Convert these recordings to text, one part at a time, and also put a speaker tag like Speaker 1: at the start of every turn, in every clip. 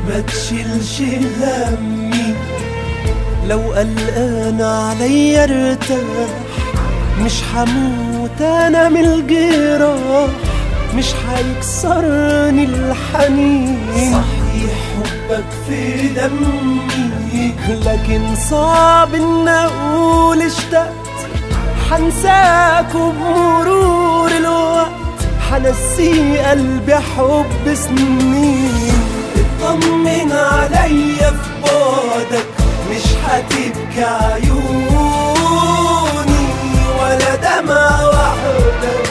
Speaker 1: ما تشيلش همي لو قلقان عليا ارتاح مش هموت انا من الجراح مش هيكسرني الحنين صحيح حبك في دمي لكن صعب ان اقول اشتقت حنساك وبمرور الوقت حنسي قلبي حب سنين اطمن عليا في بعدك مش هتبكي عيوني ولا دمع وحدك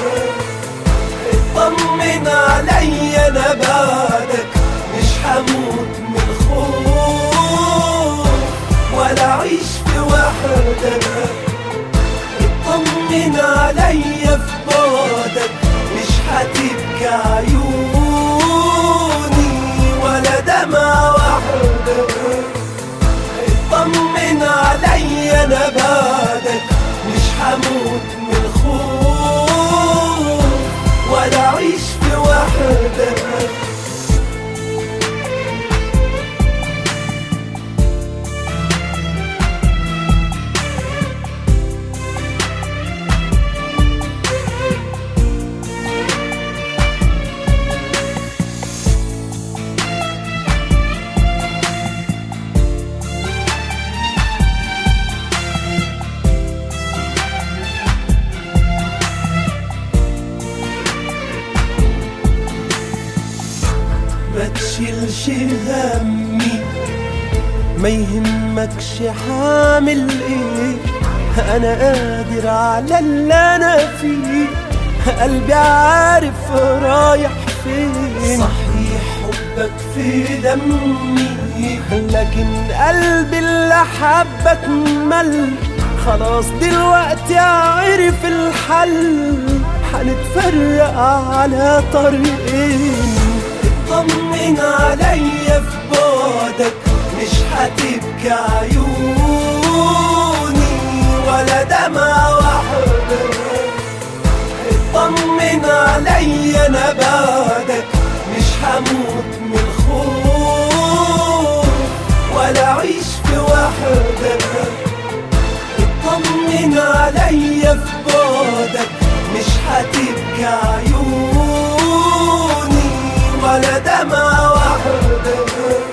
Speaker 1: اطمن عليا انا بعدك مش هموت من الخوف ولا اعيش في وحدك اطمن عليا في بعدك مش هتبكي عيوني ولا دمع وحدك اطمن عليا انا بعدك مش هموت من الخوف ولا اعيش في وحدك ما تشيلش همي ما يهمكش حامل ايه انا قادر على اللي انا فيه قلبي عارف رايح فين صحيح حبك في دمي لكن قلبي اللي حبك مل خلاص دلوقتي عرف الحل هنتفرق على طريقين طمن عليا في بعدك مش هتبكي عيوني ولا دمع وحدك اطمن عليا انا بعدك مش هموت من الخوف ولا اعيش في وحدك اطمن عليا في بعدك مش هتبكي عيوني ولا دمع وحدك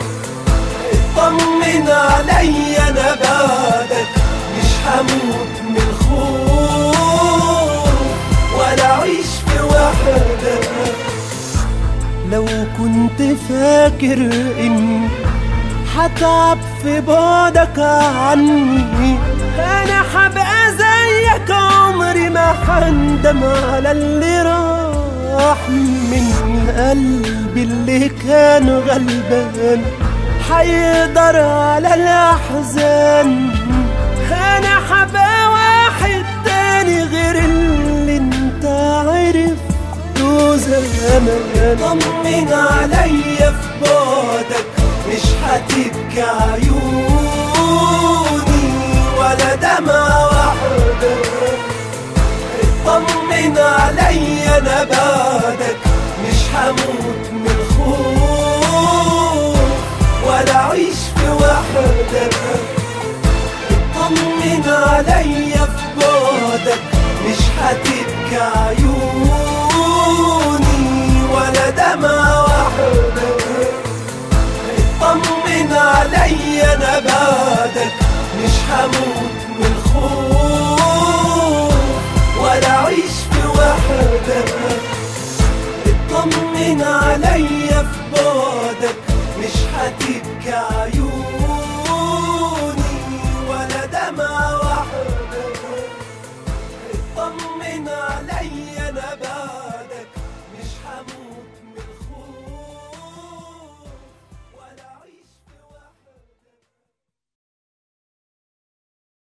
Speaker 1: اطمن عليا انا بعدك مش هموت من الخوف ولا اعيش في وحدك لو كنت فاكر ان هتعب في بعدك عني انا هبقى زيك عمري ما هندم على اللي راح من قلبي اللي كان غلبان هيقدر على الاحزان انا هبقى واحد تاني غير اللي انت عرفته زمان طمن عليا في بعدك مش هتبكي عيوني ولا دمع وحدك اطمن عليا انا بعدك مش هموت من الخوف ولا اعيش في وحدك اطمن عليا في بعدك مش هتبكي عيوني ولا دمع وحدك اطمن عليا انا بعدك مش هموت من الخوف ولا اعيش في وحدك اطمن عليا في بعدك مش هتبكي عيوني